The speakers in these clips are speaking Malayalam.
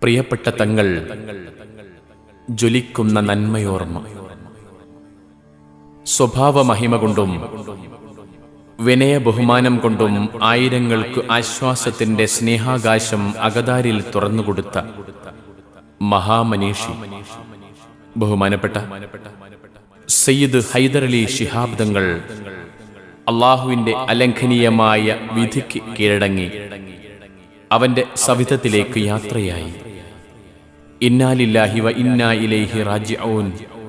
പ്രിയപ്പെട്ട തങ്ങൾ ജ്വലിക്കുന്ന നന്മയോർമ്മ സ്വഭാവ മഹിമ കൊണ്ടും വിനയ ബഹുമാനം കൊണ്ടും ആയിരങ്ങൾക്ക് ആശ്വാസത്തിന്റെ സ്നേഹാകാശം അകതാരിൽ തുറന്നുകൊടുത്ത മഹാമനീഷി ബഹുമാനപ്പെട്ട സയ്യിദ് ഹൈദരലി ശിഹാബ് തങ്ങൾ അള്ളാഹുവിന്റെ അലംഘനീയമായ വിധിക്ക് കീഴടങ്ങി അവന്റെ സവിധത്തിലേക്ക് യാത്രയായി ഇന്നാലില്ലാഹി വ ഇന്നാ ഇലൈഹി റാജിഊൻ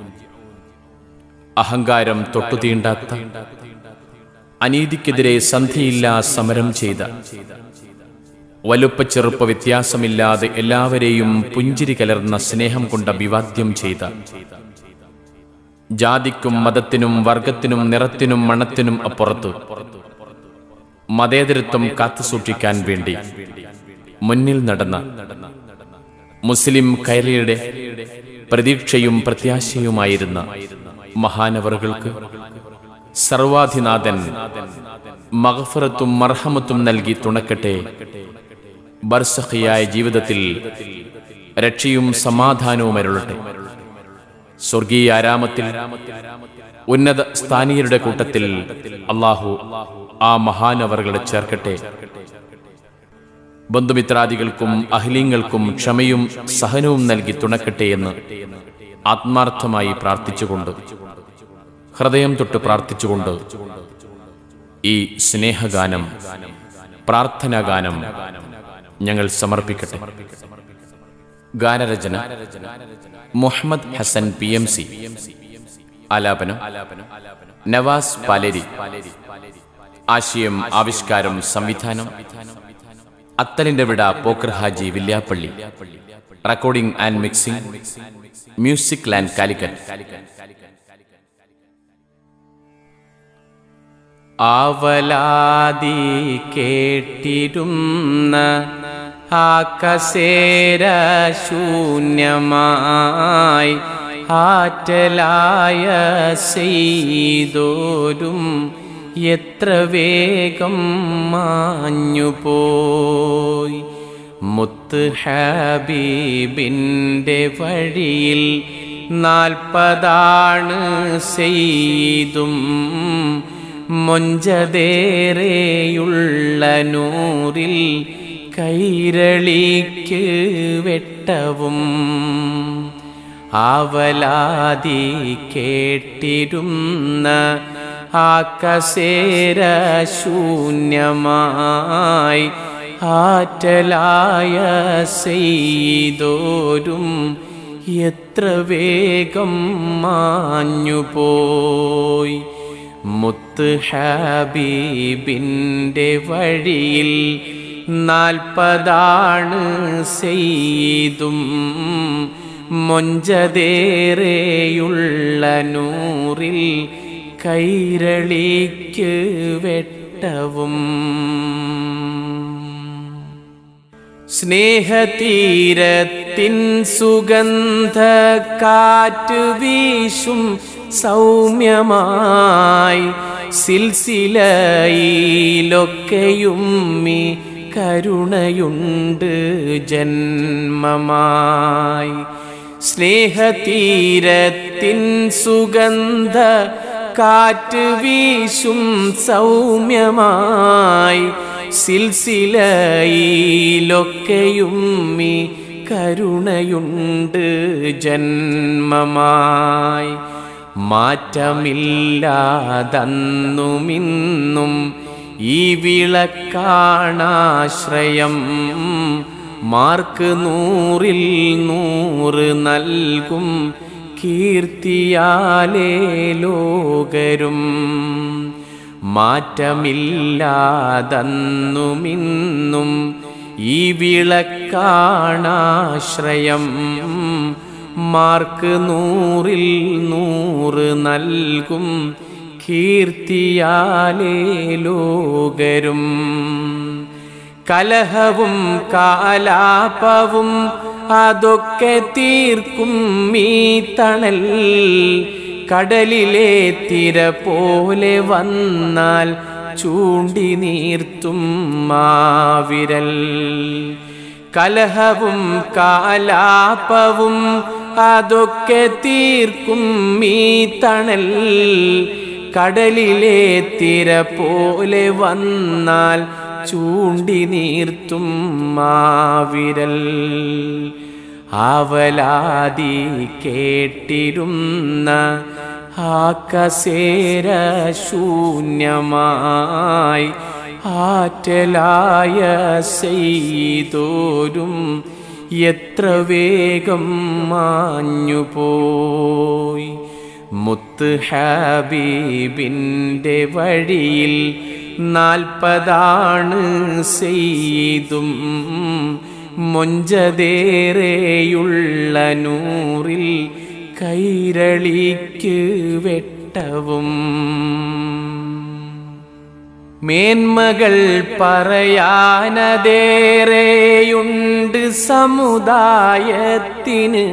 അഹങ്കാരം തൊട്ടുതീണ്ടാത്ത അനീതിക്കെതിരെ സന്ധിയില്ലാ സമരം ചെയ്ത വലുപ്പ ചെറുപ്പ വ്യത്യാസമില്ലാതെ എല്ലാവരെയും പുഞ്ചിരി കലർന്ന സ്നേഹം കൊണ്ട് അഭിവാദ്യം ചെയ്ത ജാതിക്കും മതത്തിനും വർഗത്തിനും നിറത്തിനും മണത്തിനും അപ്പുറത്ത് മതേതരത്വം കാത്തുസൂക്ഷിക്കാൻ വേണ്ടി മുന്നിൽ നടന്ന മുസ്ലിം കൈരയുടെ പ്രതീക്ഷയും പ്രത്യാശയുമായിരുന്ന മഹാനവറുകൾക്ക് സർവാധിനാഥൻ മഹഫറത്തും മർഹമത്തും നൽകി തുണക്കട്ടെ ബർസഖിയായ ജീവിതത്തിൽ രക്ഷയും സമാധാനവും അരുളട്ടെ സ്വർഗീയ ആരാമത്തിൽ ഉന്നത സ്ഥാനീയരുടെ കൂട്ടത്തിൽ അള്ളാഹു ആ മഹാനവറുകളെ ചേർക്കട്ടെ ബന്ധുമിത്രാദികൾക്കും അഹ്ലിങ്ങൾക്കും ക്ഷമയും സഹനവും നൽകി തുണക്കട്ടെ എന്ന് ആത്മാർത്ഥമായി പ്രാർത്ഥിച്ചുകൊണ്ട് ഹൃദയം തൊട്ട് പ്രാർത്ഥിച്ചുകൊണ്ട് ഈ സ്നേഹഗാനം പ്രാർത്ഥനാഗാനം ഞങ്ങൾ സമർപ്പിക്കട്ടെ ഗാനരചന Muhammad Hasan P M C ആലാപനം നവാസ് പാലേരി ആശയം ആവിഷ്കാരം സംവിധാനം അത്തലിന്റെ വിട Pokkar Haji Villiappally recording and mixing music land Calicut ആവലാതി കേട്ടിരുന്ന ആ കസേര ശൂന്യമായി ആറ്റലായ ചെയ്തോരും എത്ര വേഗം മാഞ്ഞുപോയി മുത്ത് ഹബീബിൻ്റെ വഴിയിൽ നാൽപ്പതാണ് ചെയ്തും മൊഞ്ചതേറെയുള്ള നൂറിൽ കൈരളിക്ക് വെട്ടവും ആവലാതി കേട്ടിരുന്ന ആ കസേര ശൂന്യമായി ആറ്റലായ ചെയ്തോരും എത്ര വേഗം മാഞ്ഞുപോയി മുത്ത് ഹബീബിൻ്റെ വഴിയിൽ നാൽപ്പതാണ് ചെയ്തും മൊഞ്ചതേറെയുള്ള നൂറിൽ കൈരളിക്ക് വെട്ടവും സ്നേഹതീരത്തിൻ സുഗന്ധ കാറ്റ് വീശും സൗമ്യമായി സിൽസിലയിലൊക്കെയും മീ കരുണയുണ്ട് ജന്മമായി സ്നേഹതീരത്തിൻ സുഗന്ധ കാറ്റ് വീശും സൗമ്യമായി സിൽസിലയിലൊക്കെയും മീ കരുണയുണ്ട് ജന്മമായി മാറ്റമില്ലാതന്നുമിന്നും ഈ വിളക്കാണാശ്രയം മാർക്ക് നൂറിൽ നൂറ് നൽകും കീർത്തിയാലേ ലോകരും മാറ്റമില്ലാതന്നുമിന്നും ഈ വിളക്കാണാശ്രയം മാർക്ക് നൂറിൽ നൂറ് നൽകും കീർത്തിയാലേ ലോകരും കലഹവും കാലാപവും അതൊക്കെ തീർക്കും ഈ തണൽ കടലിലെ തിര പോലെ വന്നാൽ ചൂണ്ടി നീർത്തും മാവിരൽ കലഹവും കാലാപവും അതൊക്കെ തീർക്കും ഈ തണൽ കടലിലെ തിര പോലെ വന്നാൽ ചൂണ്ടി നീർത്തും മാവിരൽ ആവലാതി കേട്ടിരുന്ന ആ കസേര ശൂന്യമായി ആറ്റലായ ചെയ്തോരും എത്ര വേഗം മാഞ്ഞുപോയി മുത്ത് ഹാബീബിൻ്റെ വഴിയിൽ നാൽപ്പതാണ് ചെയ്തും മൊഞ്ചതേറെയുള്ള നൂറിൽ കൈരളിക്ക് വെട്ടവും മേന്മകൾ പറയാനതേറെയുണ്ട് സമുദായത്തിന്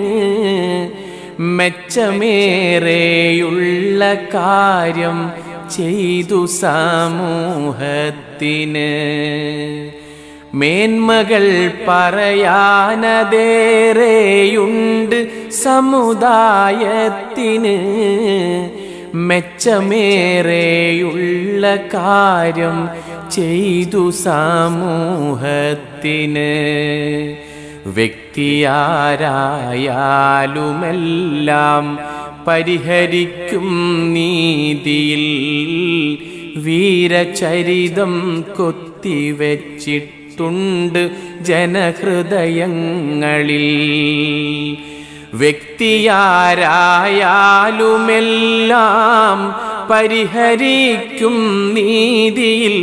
മെച്ചമേറെയുള്ള കാര്യം ചെയ്തു സമൂഹത്തിന് മേന്മകൾ പറയാനതേറെയുണ്ട് സമുദായത്തിന് മെച്ചമേറെയുള്ള കാര്യം ചെയ്തു സമൂഹത്തിന് വ്യക്തിയാരായാലുമെല്ലാം പരിഹരിക്കും നീതിയിൽ വീരചരിതം കൊത്തിവെച്ചിട്ടുണ്ട് ജനഹൃദയങ്ങളിൽ വ്യക്തിയാരായാലുമെല്ലാം പരിഹരിക്കും നീതിയിൽ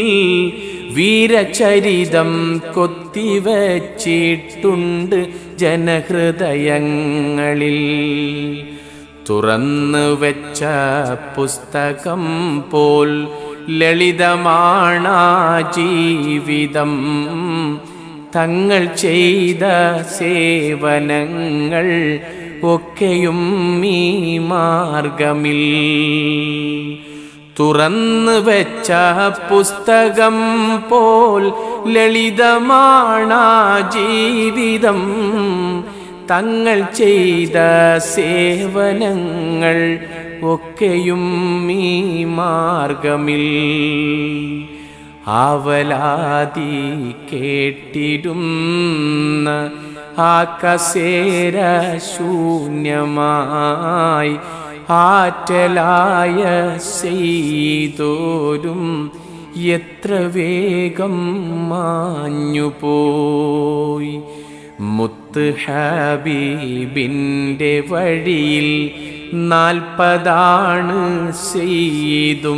വീരചരിതം കൊത്തിവച്ചിട്ടുണ്ട് ജനഹൃദയങ്ങളിൽ തുറന്നു വെച്ച പുസ്തകം പോൽ ലളിതമാണ ജീവിതം തങ്ങൾ ചെയ്ത സേവനങ്ങൾ ഒക്കെയും ഈ മാർഗമിൽ തുറന്നു വെച്ച പുസ്തകം പോൽ ലളിതമാണ ജീവിതം തങ്ങൾ ചെയ്ത സേവനങ്ങൾ ഒക്കെയും ഈ മാർഗമിൽ ആവലാതി കേട്ടിരുന്ന ആ കസേര ശൂന്യമായി ആറ്റലായ ചെയ്തോരും എത്ര വേഗം മാഞ്ഞുപോയി മുത്ത് ഹബീബിൻ്റെ വഴിയിൽ നാൽപ്പതാണ് ചെയ്തും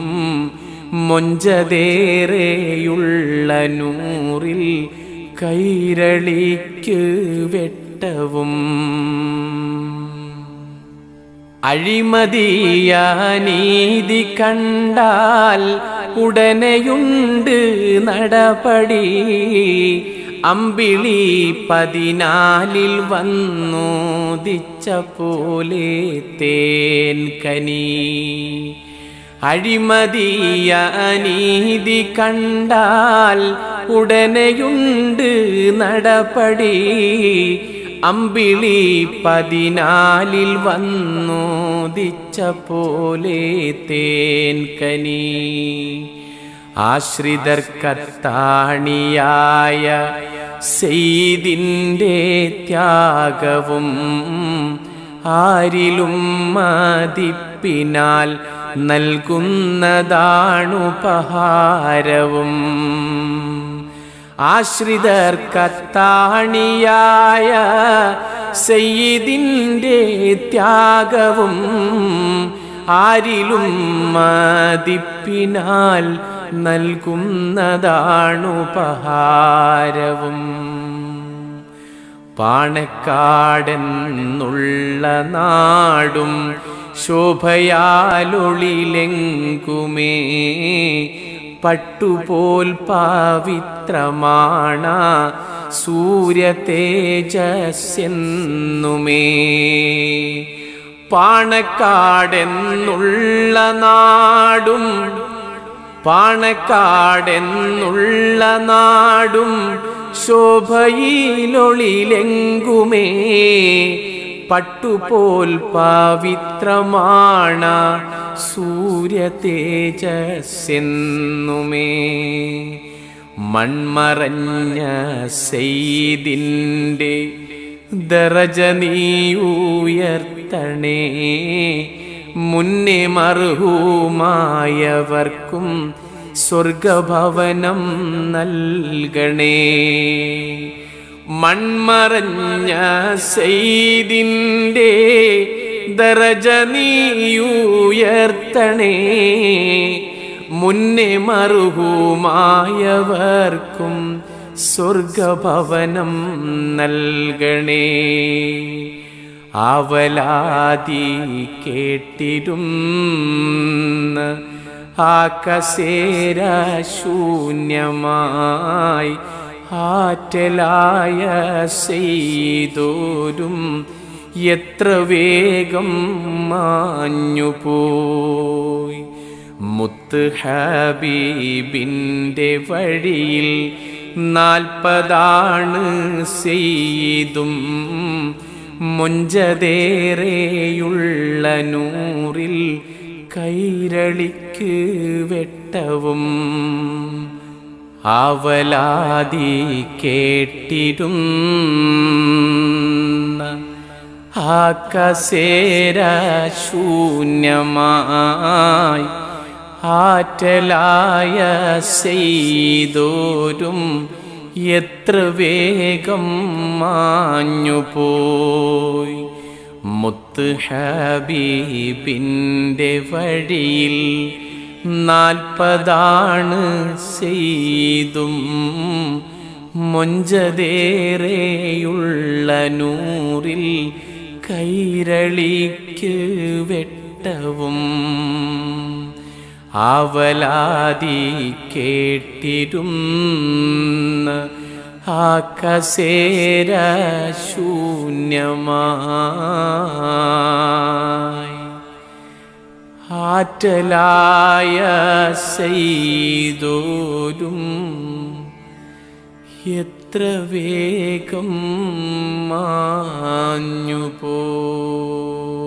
മൊഞ്ചതേറെയുള്ള നൂറിൽ കൈരളിക്ക് വെട്ടവും അഴിമതിയ നീതി കണ്ടാൽ ഉടനെയുണ്ട് നടപടി അമ്പിളി പതിനാലിൽ വന്നോദിച്ച പോലെ തേൻ കനി അഴിമതിയ നീതി കണ്ടാൽ ഉടനെയുണ്ട് നടപടി അമ്പിളി പതിനാലിൽ വന്നോദിച്ച പോലെ തേൻ കനി ആശ്രിതർക്കത്താണിയായ സെയ്തിൻ്റെ ത്യാഗവും ആരിലും മതിപ്പിനാൽ നൽകുന്നതാണുപഹാരവും ആശ്രിതർക്കത്താണിയായ സെയ്തിൻ്റെ ത്യാഗവും ആരിലും മതിപ്പിനാൽ നൽകുന്നതാണുപഹാരവും പാണക്കാടെന്നുള്ള നാടും ശോഭയാലൊളിലെങ്കുമേ പട്ടുപോൽ പാവിത്രമാണ സൂര്യ തേജസ്സെന്നുമേ പാണക്കാടെന്നുള്ള നാടും പാണക്കാടെന്നുള്ള നാടും ശോഭയിലൊളിലെങ്കുമേ പട്ടുപോൽ പവിത്രമാണ സൂര്യ തേജസ്സെന്നുമേ മൺമറഞ്ഞ സെയ്തിൻ്റെ ദറജ നീയുയർത്തണേ മുന്നേ മർഹൂമായവർക്കും സ്വർഗഭവനം നൽകണേ മൺമറഞ്ഞ സെയ്തിൻ്റെ ദറജ നീയുയർത്തണേ മുന്നേ മറുഹുമായവർക്കും സ്വർഗഭവനം നൽകണേ അവലാതി കേട്ടിരുന്ന ആ കസേര ശൂന്യമായി ആറ്റലായ ചെയ്തോരും എത്ര വേഗം മാഞ്ഞുപോയി മുത്ത് ഹബീബിൻ്റെ വഴിയിൽ നാൽപ്പതാണ് ചെയ്തും മൊഞ്ചതേറെയുള്ള നൂറിൽ കൈരളിക്ക് വെട്ടവും അവലാതി കേട്ടിരുന്ന ആ കസേര ശൂന്യമായി ആറ്റലായ ചെയ്തോരും എത്ര വേഗം മാഞ്ഞുപോയി മുത്ത് ഹബീബിൻ്റെ വഴിയിൽ നാൽപ്പതാണ് ചെയ്തും മൊഞ്ചതേറെയുള്ള നൂറിൽ കൈരളിക്ക് വെട്ടവും ആവലാതി കേട്ടിരുന്ന ആ കസേര ശൂന്യമായി ആറ്റലായ ചെയ്തോരും എത്ര വേഗം മാഞ്ഞുപോ